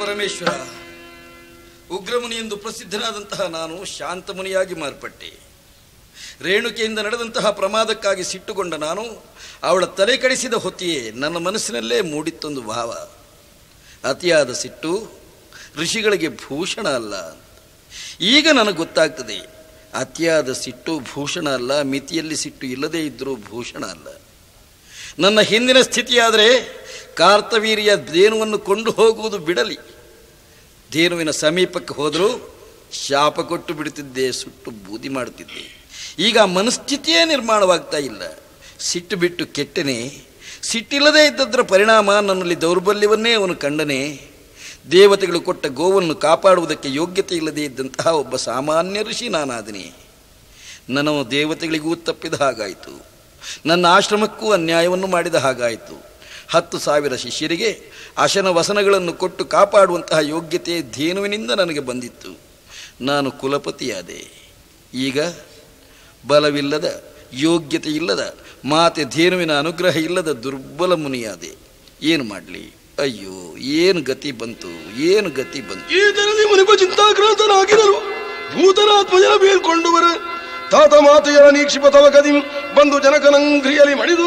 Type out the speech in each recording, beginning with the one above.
ಪರಮೇಶ್ವರ ಉಗ್ರಮುನಿ ಎಂದು ಪ್ರಸಿದ್ಧನಾದಂತಹ ನಾನು ಶಾಂತಮುನಿಯಾಗಿ ಮಾರ್ಪಟ್ಟೆ ರೇಣುಕೆಯಿಂದ ನಡೆದಂತಹ ಪ್ರಮಾದಕ್ಕಾಗಿ ಸಿಟ್ಟುಗೊಂಡ ನಾನು ಅವಳ ತಲೆ ಕಡಿಸಿದ ಹೊತ್ತಿಯೇ ನನ್ನ ಮನಸ್ಸಿನಲ್ಲೇ ಮೂಡಿತ್ತೊಂದು ಭಾವ ಅತಿಯಾದ ಸಿಟ್ಟು ಋಷಿಗಳಿಗೆ ಭೂಷಣ ಅಲ್ಲ ಈಗ ನನಗೆ ಗೊತ್ತಾಗ್ತದೆ ಅತಿಯಾದ ಸಿಟ್ಟು ಭೂಷಣ ಅಲ್ಲ ಮಿತಿಯಲ್ಲಿ ಸಿಟ್ಟು ಇಲ್ಲದೇ ಇದ್ದರೂ ಭೂಷಣ ಅಲ್ಲ ನನ್ನ ಹಿಂದಿನ ಸ್ಥಿತಿಯಾದರೆ ಕಾರ್ತವೀರ್ಯ ಧೇನುವನ್ನು ಕೊಂಡು ಹೋಗುವುದು ಬಿಡಲಿ ಧೇನುವಿನ ಸಮೀಪಕ್ಕೆ ಹೋದರೂ ಶಾಪ ಕೊಟ್ಟು ಬಿಡುತ್ತಿದ್ದೆ ಸುಟ್ಟು ಬೂದಿ ಮಾಡುತ್ತಿದ್ದೆ ಈಗ ಆ ಮನಸ್ಥಿತಿಯೇ ನಿರ್ಮಾಣವಾಗ್ತಾ ಇಲ್ಲ ಸಿಟ್ಟು ಬಿಟ್ಟು ಕೆಟ್ಟನೆ ಸಿಟ್ಟಿಲ್ಲದೇ ಇದ್ದದರ ಪರಿಣಾಮ ನನ್ನಲ್ಲಿ ದೌರ್ಬಲ್ಯವನ್ನೇ ಅವನು ಕಂಡನೆ ದೇವತೆಗಳು ಕೊಟ್ಟ ಗೋವನ್ನು ಕಾಪಾಡುವುದಕ್ಕೆ ಯೋಗ್ಯತೆ ಇಲ್ಲದೇ ಇದ್ದಂತಹ ಒಬ್ಬ ಸಾಮಾನ್ಯ ಋಷಿ ನಾನಾದನೆ ನನ್ನ ದೇವತೆಗಳಿಗೂ ತಪ್ಪಿದ ಹಾಗಾಯಿತು ನನ್ನ ಆಶ್ರಮಕ್ಕೂ ಅನ್ಯಾಯವನ್ನು ಮಾಡಿದ ಹಾಗಾಯಿತು ಹತ್ತು ಸಾವಿರ ಶಿಷ್ಯರಿಗೆ ಅಶನ ವಸನಗಳನ್ನು ಕೊಟ್ಟು ಕಾಪಾಡುವಂತಹ ಯೋಗ್ಯತೆ ಧೇನುವಿನಿಂದ ನನಗೆ ಬಂದಿತ್ತು ನಾನು ಕುಲಪತಿಯಾದೆ ಈಗ ಬಲವಿಲ್ಲದ ಯೋಗ್ಯತೆ ಇಲ್ಲದ ಮಾತೆ ಧೇನುವಿನ ಅನುಗ್ರಹ ಇಲ್ಲದ ದುರ್ಬಲ ಮುನಿಯಾದೆ ಏನು ಮಾಡಲಿ ಅಯ್ಯೋ ಏನು ಗತಿ ಬಂತು ಏನು ಗತಿ ಬಂತು ಈ ತರದಿ ಮುನಿಪ ಚಿಂತಾಕ್ರಾಂತನಾಗಿರಲು ಭೂತರಾತ್ಮಜನ ಬೀಳ್ಕೊಂಡುವರ ತಾತ ಮಾತೆಯರ ನೀಕ್ಷಿಪ ತವ ಕದಿಂ ಬಂದು ಜನಕನಂಗ್ರಿಯಲಿ ಮಡಿದು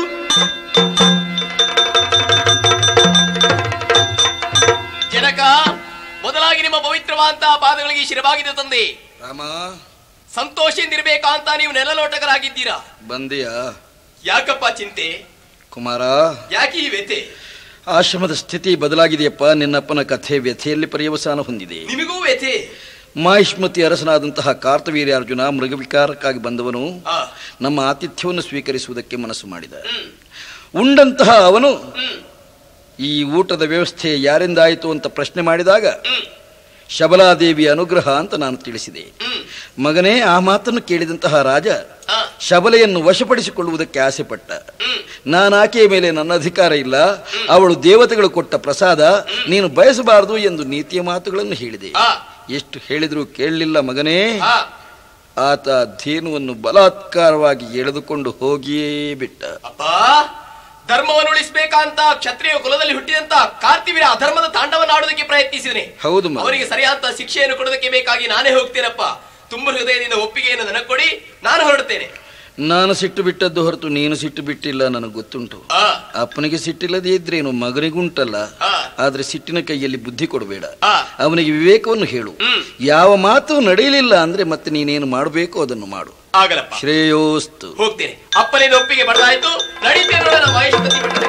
ಜನಕ ಮೊದಲಾಗಿ ನಿಮ್ಮ ಪವಿತ್ರವಾದಂತಹ ಪಾದಗಳಿಗೆ ಶಿರವಾಗಿದೆ ತಂದೆ ರಾಮ ಸಂತೋಷದಿಂದಿರ್ಬೇಕಾ ಅಂತ ನೀವು ನೆಲಲೋಟಕರಾಗಿದ್ದೀರಾ ಬಂದೆಯಾ ಯಾಕಪ್ಪ ಚಿಂತೆ ಕುಮಾರ ಯಾಕೆ ಈ ವ್ಯತೆ ಆಶ್ರಮದ ಸ್ಥಿತಿ ಬದಲಾಗಿದೆಯಪ್ಪ ನಿನ್ನಪ್ಪನ ಕಥೆ ವ್ಯಥೆಯಲ್ಲಿ ಪರ್ಯವಸಾನ ಹೊಂದಿದೆ ನಿಮಗೂ ವ್ಯತೆ ಮಾಹಿಷ್ಮತಿ ಅರಸನಾದಂತಹ ಕಾರ್ತವೀರ್ಯಾರ್ಜುನ ಮೃಗವಿಕಾರಕ್ಕಾಗಿ ಬಂದವನು ಆ, ನಮ್ಮ ಆತಿಥ್ಯವನ್ನು ಸ್ವೀಕರಿಸುವುದಕ್ಕೆ ಮನಸ್ಸು ಮಾಡಿದ ಹ್ಮ್, ಉಂಡಂತಹ ಅವನು ಹ್ಮ್, ಈ ಊಟದ ವ್ಯವಸ್ಥೆ ಯಾರಿಂದಾಯಿತು ಅಂತ ಪ್ರಶ್ನೆ ಮಾಡಿದಾಗ ಹ್ಮ್, ಶಬಲಾದೇವಿಯ ಅನುಗ್ರಹ ಅಂತ ನಾನು ತಿಳಿಸಿದೆ ಹ್ಮ್. ಮಗನೇ ಆ ಮಾತನ್ನು ಕೇಳಿದಂತಹ ರಾಜ ಆ, ಶಬಲೆಯನ್ನು ವಶಪಡಿಸಿಕೊಳ್ಳುವುದಕ್ಕೆ ಆಸೆಪಟ್ಟ ಹ್ಮ್, ನಾನು ಆಕೆಯ ಮೇಲೆ ನನ್ನ ಅಧಿಕಾರ ಇಲ್ಲ ಅವಳು ದೇವತೆಗಳು ಕೊಟ್ಟ ಪ್ರಸಾದ ನೀನು ಬಯಸಬಾರದು ಎಂದು ನೀತಿಯ ಮಾತುಗಳನ್ನು ಹೇಳಿದೆ ಆ, ಎಷ್ಟು ಹೇಳಿದರೂ ಕೇಳಲಿಲ್ಲ ಮಗನೇ ಆ, ಆತ ಧೇನುವನ್ನು ಬಲಾತ್ಕಾರವಾಗಿ ಎಳೆದುಕೊಂಡು ಹೋಗಿಯೇ ಬಿಟ್ಟ ಅಪ್ಪ ಧರ್ಮವನ್ನು ಉಳಿಸ್ಬೇಕಂತ ಕ್ಷತ್ರಿಯ ಕುಲದಲ್ಲಿ ಹುಟ್ಟಿದಂತ ಕಾರ್ತಿವೀರ ಅಧರ್ಮದ ತಾಂಡವನ್ನು ಆಡೋದಕ್ಕೆ ಪ್ರಯತ್ನಿಸಿದನೆ ಹೌದು ಮಗ. ಅವರಿಗೆ ಸರಿಯಾದ ಶಿಕ್ಷೆಯನ್ನು ಕೊಡೋದಕ್ಕೆ ಬೇಕಾಗಿ ನಾನೇ ಹೋಗ್ತೇನಪ್ಪ ತುಂಬ ಹೃದಯದಿಂದ ಒಪ್ಪಿಗೆಯನ್ನು ನನಗೆ ಕೊಡಿ ನಾನು ಹೊರಡ್ತೇನೆ ನಾನು ಸಿಟ್ಟು ಬಿಟ್ಟದ್ದು ಹೊರತು ನೀನು ಸಿಟ್ಟು ಬಿಟ್ಟಿಲ್ಲ ನನಗೆ ಗೊತ್ತುಂಟು ಆ, ಅಪ್ಪನಿಗೆ ಸಿಟ್ಟಿಲ್ಲದೆ ಇದ್ರೇನು ಮಗನಿಗುಂಟಲ್ಲ ಆ, ಆದ್ರೆ ಸಿಟ್ಟಿನ ಕೈಯಲ್ಲಿ ಬುದ್ಧಿ ಕೊಡಬೇಡ ಆ, ಅವನಿಗೆ ವಿವೇಕವನ್ನು ಹೇಳು ಹ್ಮ್. ಯಾವ ಮಾತು ನಡೆಯಲಿಲ್ಲ ಅಂದ್ರೆ ಮತ್ತೆ ನೀನೇನು ಮಾಡಬೇಕು ಅದನ್ನು ಮಾಡು ಆಗಲಪ್ಪ ಶ್ರೇಯೋಸ್ತು ಹೋಗ್ತೇನೆ ಅಪ್ಪನಿಂದ ಒಪ್ಪಿಗೆ ಬರಲಾಯ್ತು ನಡೀತೇನೆ ನೋಡೋಣ ಮಹೇಶ್ವತಿ ಬಿಟ್ಟರೆ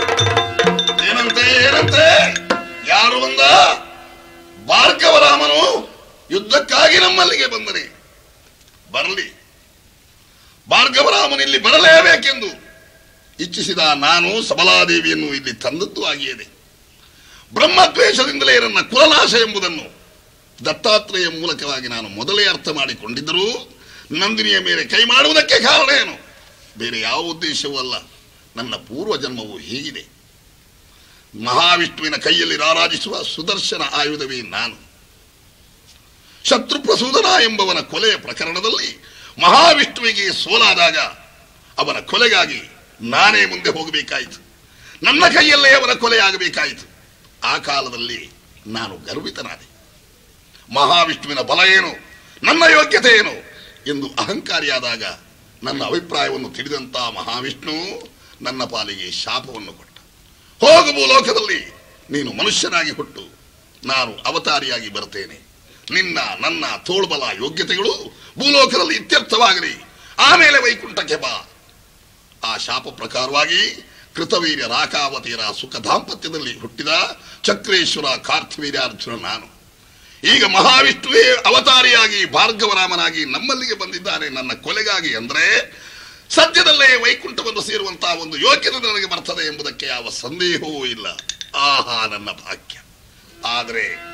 ಏನಂತೆ ಏನಂತೆ ಯಾರು ಬಂದ ಭಾರ್ಗವರಾಮನು ಯುದ್ಧಕ್ಕಾಗಿ ನಮ್ಮಲ್ಲಿಗೆ ಬಂದನೆ ಬರಲಿ ಭಾರ್ಗವರಾಮನು ಇಲ್ಲಿ ಬರಲೇಬೇಕೆಂದು ಇಚ್ಛಿಸಿದ ನಾನು ಸಬಲಾದೇವಿಯನ್ನು ಇಲ್ಲಿ ತಂದದ್ದು ಆಗಿಯದೆ ಬ್ರಹ್ಮದ್ವೇಷದಿಂದಲೇ ನನ್ನ ಕುಲನಾಶ ಎಂಬುದನ್ನು ದತ್ತಾತ್ರೇಯ ಮೂಲಕವಾಗಿ ನಾನು ಮೊದಲೇ ಅರ್ಥ ಮಾಡಿಕೊಂಡಿದ್ದರೂ ನಂದಿನಿಯ ಮೇಲೆ ಕೈ ಮಾಡುವುದಕ್ಕೆ ಕಾರಣ ಏನು ಬೇರೆ ಯಾವ ಉದ್ದೇಶವೂ ಅಲ್ಲ ನನ್ನ ಪೂರ್ವ ಜನ್ಮವು ಹೀಗಿದೆ ಮಹಾವಿಷ್ಣುವಿನ ಕೈಯಲ್ಲಿ ರಾರಾಜಿಸುವ ಸುದರ್ಶನ ಆಯುಧವೇ ನಾನು ಶತ್ರು ಪ್ರಸೂದನ ಎಂಬವನ ಕೊಲೆಯ ಪ್ರಕರಣದಲ್ಲಿ ಮಹಾವಿಷ್ಣುವಿಗೆ ಸೋಲಾದಾಗ ಅವನ ಕೊಲೆಗಾಗಿ ನಾನೇ ಮುಂದೆ ಹೋಗಬೇಕಾಯಿತು ನನ್ನ ಕೈಯಲ್ಲೇ ಅವನ ಕೊಲೆಯಾಗಬೇಕಾಯಿತು ಆ ಕಾಲದಲ್ಲಿ ನಾನು ಗರ್ವಿತನಾದೆ ಮಹಾವಿಷ್ಣುವಿನ ಬಲ ಏನು ನನ್ನ ಯೋಗ್ಯತೆ ಏನು ಎಂದು ಅಹಂಕಾರಿಯಾದಾಗ ನನ್ನ ಅಭಿಪ್ರಾಯವನ್ನು ತಿಳಿದಂತ ಮಹಾವಿಷ್ಣು ನನ್ನ ಪಾಲಿಗೆ ಶಾಪವನ್ನು ಕೊಟ್ಟ ಹೋಗು ಭೂಲೋಕದಲ್ಲಿ ನೀನು ಮನುಷ್ಯನಾಗಿ ಹುಟ್ಟು ನಾನು ಅವತಾರಿಯಾಗಿ ಬರ್ತೇನೆ ನಿನ್ನ ನನ್ನ ತೋಳ್ಬಲ ಯೋಗ್ಯತೆಗಳು ಭೂಲೋಕದಲ್ಲಿ ಇತ್ಯರ್ಥವಾಗಲಿ ಆಮೇಲೆ ವೈಕುಂಠಕ್ಕೆ ಬಾ ಆ ಶಾಪ ಪ್ರಕಾರವಾಗಿ ಕೃತವೀರ್ಯ ರಾಕಾವತಿಯರ ಸುಖ ದಾಂಪತ್ಯದಲ್ಲಿ ಹುಟ್ಟಿದ ಚಕ್ರೇಶ್ವರ ಕಾರ್ತಿವೀರ್ಯಾರ್ಜುನ ನಾನು ಈಗ ಮಹಾವಿಷ್ಣುವೇ ಅವತಾರಿಯಾಗಿ ಭಾರ್ಗವರಾಮನಾಗಿ ನಮ್ಮಲ್ಲಿಗೆ ಬಂದಿದ್ದಾನೆ ನನ್ನ ಕೊಲೆಗಾಗಿ ಅಂದ್ರೆ ಸದ್ಯದಲ್ಲೇ ವೈಕುಂಠವನ್ನು ಸೇರುವಂತಹ ಒಂದು ಯೋಗ್ಯತೆ ನನಗೆ ಬರ್ತದೆ ಎಂಬುದಕ್ಕೆ ಯಾವ ಸಂದೇಹವೂ ಇಲ್ಲ ಆಹಾ ನನ್ನ ಭಾಗ್ಯ ಆದರೆ